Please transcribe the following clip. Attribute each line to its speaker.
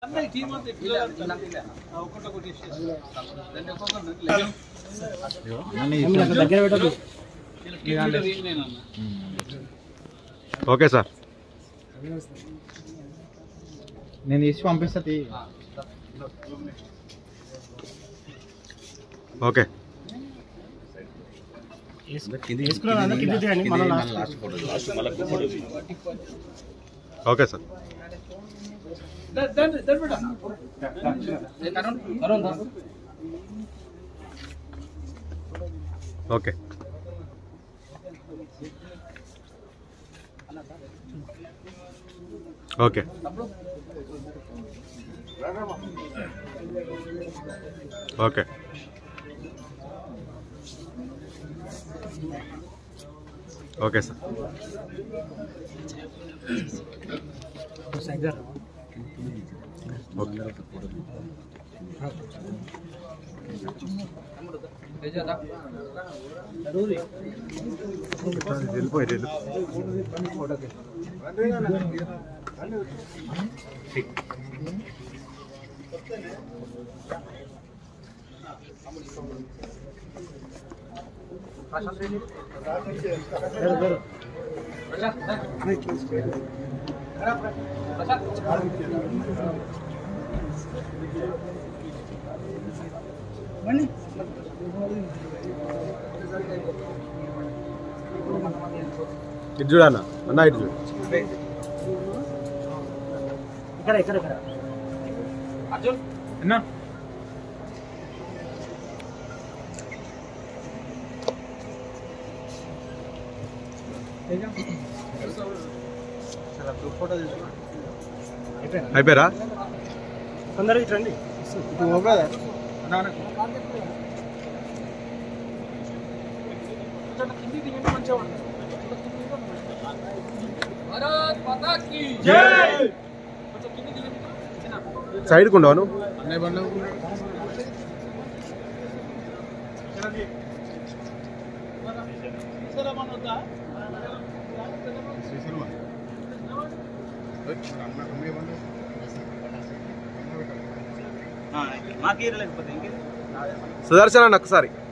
Speaker 1: దగ్గర పెట్టదు
Speaker 2: okay sir
Speaker 1: నేను ఇచ్చి పంపిస్తా తీ.
Speaker 2: ఓకే
Speaker 1: వేసుకున్నాను కింద తీయండి మళ్ళీ last
Speaker 2: okay sir okay okay okay okay sir okay వెళ్ళిపోయి వెళ్ళు ఇటు చూడన్న అన్న ఇటు చూడు
Speaker 1: ఇక్కడ ఇక్కడ ఇక్కడ అన్నా
Speaker 2: అయిపోయారా
Speaker 1: కొందరు ఇటు రండి
Speaker 2: సైడ్కి ఉండవు నువ్వు సుదర్శన్ అన్న ఒకసారి